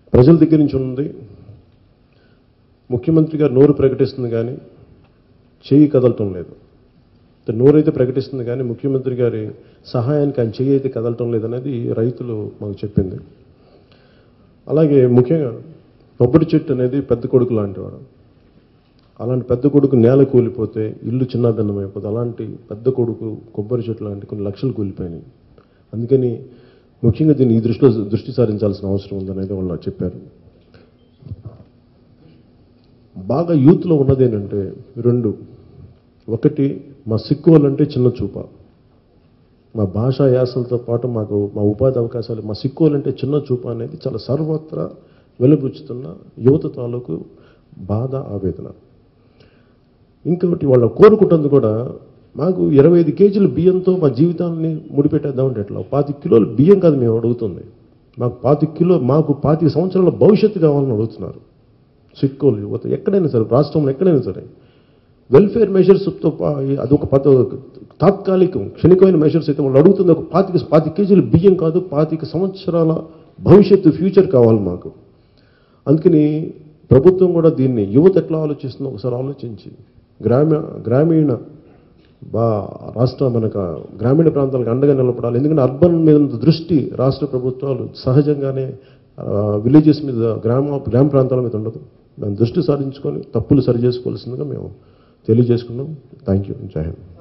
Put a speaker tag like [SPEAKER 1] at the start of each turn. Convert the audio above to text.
[SPEAKER 1] ప్రజల దగ్గర నుంచి ఉంది ముఖ్యమంత్రి గారు నోరు ప్రకటిస్తుంది కానీ చేయి కదలటం లేదు నోరైతే ప్రకటిస్తుంది కానీ ముఖ్యమంత్రి గారి సహాయానికి ఆయన చెయ్యి అయితే కదలటం లేదనేది రైతులు మాకు చెప్పింది అలాగే ముఖ్యంగా కొబ్బరి చెట్టు అనేది పెద్ద కొడుకు లాంటివాడు అలాంటి పెద్ద కొడుకు నేల కూలిపోతే ఇల్లు చిన్నదన్నం అయిపోతుంది అలాంటి పెద్ద కొడుకు కొబ్బరి చెట్టు లాంటి కొన్ని లక్షలు కూలిపోయినాయి అందుకని ముఖ్యంగా దీన్ని ఈ దృష్టిలో దృష్టి సారించాల్సిన అవసరం ఉందనేది వాళ్ళు చెప్పారు బాగా యూత్లో ఉన్నది ఏంటంటే రెండు ఒకటి మా సిక్కు వాళ్ళంటే చిన్న చూప మా భాషా యాసలతో పాటు మాకు మా ఉపాధి అవకాశాలు మా సిక్కు వాళ్ళంటే చిన్న చూప అనేది చాలా సర్వత్రా వెలుబుచ్చుతున్న యువత తాలూకు బాధ ఆవేదన ఇంకొకటి వాళ్ళ కోరుకుంటుంది కూడా మాకు ఇరవై ఐదు కేజీల బియ్యంతో మా జీవితాన్ని ముడిపెట్టేద్దామంటే ఎట్లా పాతి కిలోల బియ్యం కాదు మేము అడుగుతుంది మాకు పాతి కిలో మాకు పాతిక సంవత్సరాల భవిష్యత్తు కావాలని అడుగుతున్నారు సిక్కోలు యువత ఎక్కడైనా సరే రాష్ట్రంలో ఎక్కడైనా సరే వెల్ఫేర్ మెషర్స్తో అదొక పద తాత్కాలికం క్షణికమైన మెషర్స్ అయితే వాళ్ళు అడుగుతుంది ఒక పాతిక పాతిక కేజీల బియ్యం కాదు పాతిక సంవత్సరాల భవిష్యత్తు ఫ్యూచర్ కావాలి మాకు అందుకని ప్రభుత్వం కూడా దీన్ని యువత ఎట్లా ఆలోచిస్తుందో ఒకసారి ఆలోచించి గ్రామీణ గ్రామీణ బా రాష్ట్ర మనకు గ్రామీణ ప్రాంతాలకు అండగా నిలబడాలి ఎందుకంటే అర్బన్ మీద ఉన్న దృష్టి రాష్ట్ర ప్రభుత్వాలు సహజంగానే విలేజెస్ మీద గ్రామ గ్రామ ప్రాంతాల మీద ఉండదు దాని దృష్టి సారించుకొని తప్పులు సరి చేసుకోవాల్సిందిగా మేము తెలియజేసుకున్నాం థ్యాంక్ యూ జై హింద్